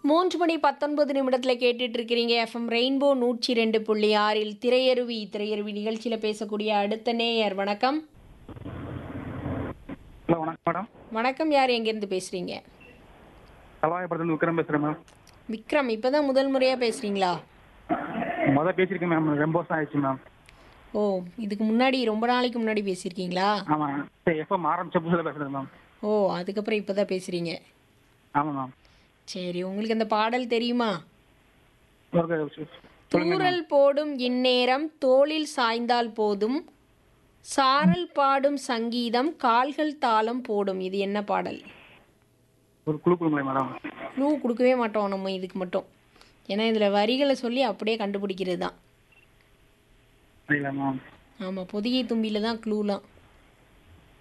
மூன்று மணி பத்தொன்பது நிமிடத்தில் கேட்டுட்டு இருக்கிறீங்க எஃப்எம் ரெயின்போ நூற்றி ரெண்டு புள்ளி ஆறில் திரையருவி திரையருவி நிகழ்ச்சியில் பேசக்கூடிய அடுத்த நேயர் வணக்கம் ஹலோ வணக்கம் மேடம் வணக்கம் யார் எங்கேருந்து பேசுகிறீங்க கலவாயப்படத்துல விக்ரம் பேசுறேன் மேம் விக்ரம் இப்போ தான் முதல் முறையாக பேசுகிறீங்களா மொதல் பேசியிருக்கேன் மேம் ரொம்ப வருஷம் ஆயிடுச்சு மேம் ஓ இதுக்கு முன்னாடி ரொம்ப நாளைக்கு முன்னாடி பேசியிருக்கீங்களா ஆமாம் சரி எப்போ ஆரம்பிச்ச புதுசில் பேசுகிறேன் மேம் ஓ அதுக்கப்புறம் இப்போ தான் பேசுகிறீங்க ஆமாம் மேம் சரி உங்களுக்கு அந்த பாடல் தெரியுமா ஒரு சொல்லுங்க தூறல் போடும் இந்நேரம் தோளில் சாய்ந்தால் போதும் சாரல் பாடும் சங்கீதம் கால்கள் தாளம் போடும் இது என்ன பாடல் ஒரு குழு கொடுங்களேன் மேடம் க்ளூ கொடுக்கவே மாட்டோம் நம்ம இதுக்கு மட்டும் ஏன்னா இதில் வரிகளை சொல்லி அப்படியே கண்டுபிடிக்கிறது தான் இல்லை மேம் ஆமாம் பொதிகை தும்பியில் தான் க்ளூலாம்